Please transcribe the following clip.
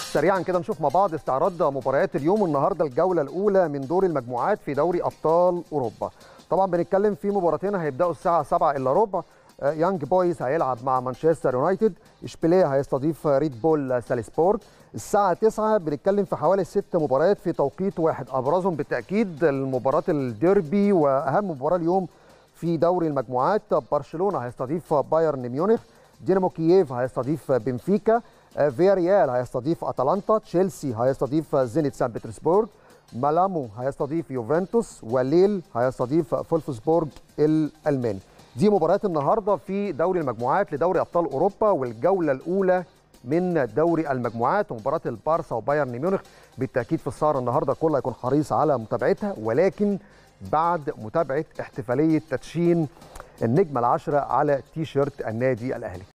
سريعا كده نشوف مع بعض استعراض مباريات اليوم النهارده الجوله الاولى من دور المجموعات في دوري ابطال اوروبا طبعا بنتكلم في مباراتين هيبداوا الساعه 7 الا ربع آه، يانج بويز هيلعب مع مانشستر يونايتد اشبيليه هيستضيف ريد بول سالزبورج الساعه 9 بنتكلم في حوالي ست مباريات في توقيت واحد ابرزهم بالتاكيد المباراه الديربي واهم مباراه اليوم في دوري المجموعات برشلونه هيستضيف بايرن ميونخ دينامو كييف هيستضيف بنفيكا آه، فياريال هيستضيف اتلانتا تشيلسي هيستضيف زينيت سان بطرسبورغ مالامو هيستضيف يوفنتوس وليل هيستضيف فولفسبورج الالماني دي مباريات النهارده في دوري المجموعات لدوري ابطال اوروبا والجوله الاولى من دوري المجموعات ومباراه البارسا وبايرن ميونخ بالتاكيد في السهره النهارده كله هيكون حريص على متابعتها ولكن بعد متابعه احتفاليه تدشين النجمه العشره على تي شيرت النادي الاهلي